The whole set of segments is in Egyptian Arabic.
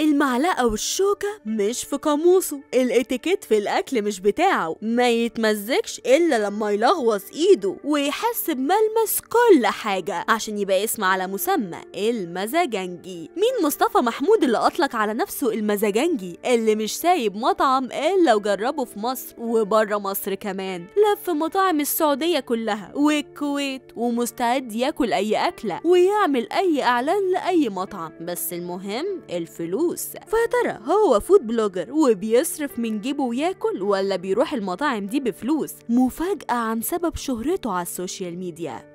المعلقة والشوكة مش في قاموسه الاتيكيت في الأكل مش بتاعه ما يتمزجش إلا لما يلغوص إيده ويحس بملمس كل حاجة عشان يبقى اسم على مسمى المزاجنجي مين مصطفى محمود اللي أطلق على نفسه المزاجنجي اللي مش سايب مطعم إلا وجربه في مصر وبره مصر كمان لف مطاعم السعودية كلها والكويت ومستعد ياكل أي أكلة ويعمل أي إعلان لأي مطعم بس المهم الفلوس فيا ترى هو فود بلوجر وبيصرف من جيبه وياكل ولا بيروح المطاعم دي بفلوس مفاجأة عن سبب شهرته على السوشيال ميديا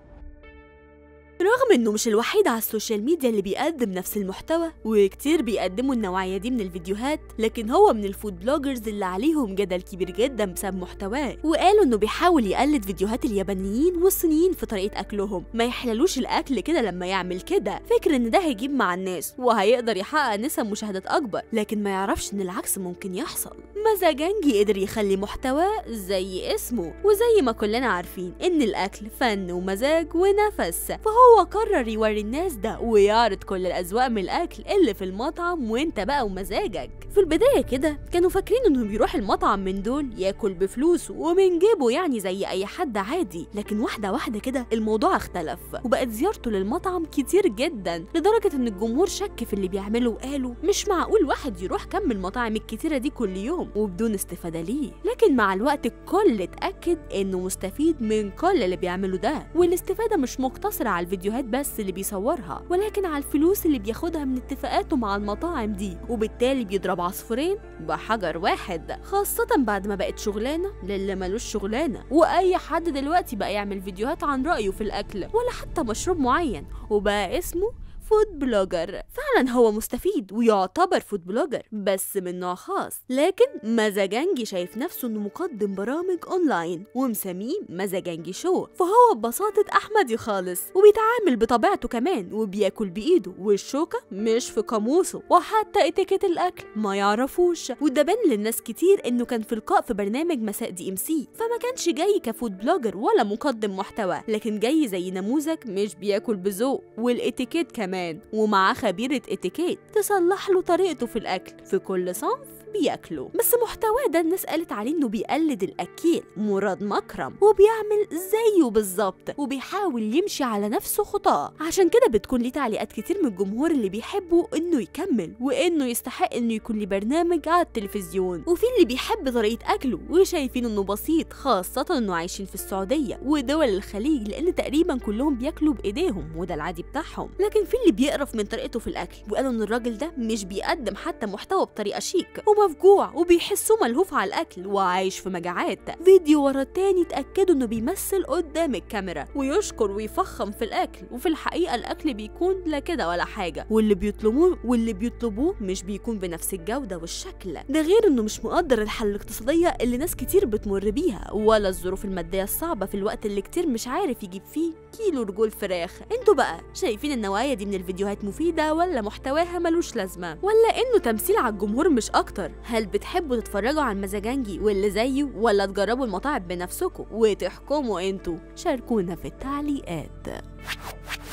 رغم انه مش الوحيد على السوشيال ميديا اللي بيقدم نفس المحتوى وكتير بيقدموا النوعية دي من الفيديوهات لكن هو من الفود بلوجرز اللي عليهم جدل كبير جدا بسبب محتواه وقالوا انه بيحاول يقلد فيديوهات اليابانيين والصينيين في طريقة اكلهم ما يحللوش الاكل كده لما يعمل كده فكر ان ده هيجيب مع الناس وهيقدر يحقق نسب مشاهدات اكبر لكن ما يعرفش ان العكس ممكن يحصل مزاجنجي قدر يخلي محتواه زي اسمه وزي ما كلنا عارفين ان الاكل فن ومزاج ونفس فهو هو قرر يوري الناس ده ويعرض كل الأذواق من الأكل اللي في المطعم وانت بقى ومزاجك في البداية كده كانوا فاكرين انه بيروح المطعم من دول ياكل بفلوسه ومن جيبه يعني زي أي حد عادي لكن واحدة واحدة كده الموضوع اختلف وبقت زيارته للمطعم كتير جدا لدرجة ان الجمهور شك في اللي بيعمله وقالوا مش معقول واحد يروح كم المطاعم الكتيرة دي كل يوم وبدون استفادة ليه لكن مع الوقت الكل اتأكد انه مستفيد من كل اللي بيعمله ده والاستفادة مش مقتصرة على الفيديوهات بس اللي بيصورها ولكن على الفلوس اللي بياخدها من اتفاقاته مع المطاعم دي وبالتالي بيضرب عصفورين بحجر واحد خاصة بعد ما بقت شغلانة للي ملوش شغلانة وأي حد دلوقتي بقى يعمل فيديوهات عن رأيه في الأكل ولا حتى مشروب معين وبقى اسمه فود بلوجر فعلا هو مستفيد ويعتبر فود بلوجر بس من نوع خاص لكن مزاجنجي شايف نفسه انه مقدم برامج اونلاين ومسميه مزاجنجي شو فهو ببساطة احمدي خالص وبيتعامل بطبيعته كمان وبياكل بايده والشوكة مش في قاموسه وحتى اتيكيت الاكل ما يعرفوش وده بان للناس كتير انه كان في لقاء في برنامج مساء دي ام سي فما كانش جاي كفود بلوجر ولا مقدم محتوى لكن جاي زي نموذج مش بياكل بذوق والاتيكيت كمان كمان ومعاه خبيرة اتيكيت تصلح له طريقته في الأكل في كل صنف بياكله بس محتواه ده الناس قالت عليه انه بيقلد الاكيل مراد مكرم وبيعمل زيه بالظبط وبيحاول يمشي على نفسه خطاه عشان كده بتكون ليه تعليقات كتير من الجمهور اللي بيحبوا انه يكمل وانه يستحق انه يكون ليه برنامج على التلفزيون وفي اللي بيحب طريقه اكله وشايفين انه بسيط خاصه انه عايشين في السعوديه ودول الخليج لان تقريبا كلهم بياكلوا بايديهم وده العادي بتاعهم لكن في اللي بيقرف من طريقته في الاكل وقالوا ان الراجل ده مش بيقدم حتى محتوى بطريقه شيك ومفجوع وبيحسه ملهوف على الاكل وعايش في مجاعات فيديو ورا التاني اتاكدوا انه بيمثل قدام الكاميرا ويشكر ويفخم في الاكل وفي الحقيقه الاكل بيكون لا كده ولا حاجه واللي بيطلبوه واللي بيطلبوه مش بيكون بنفس الجوده والشكل ده غير انه مش مقدر الحل الاقتصاديه اللي ناس كتير بتمر بيها ولا الظروف الماديه الصعبه في الوقت اللي كتير مش عارف يجيب فيه كيلو رجول فراخ انتوا بقى شايفين النوعيه دي من الفيديوهات مفيده ولا محتواها ملوش لازمه ولا انه تمثيل على الجمهور مش اكتر هل بتحبوا تتفرجوا على المزاجنجي واللي زيه ولا تجربوا المطاعم بنفسكم وتحكموا انتوا شاركونا في التعليقات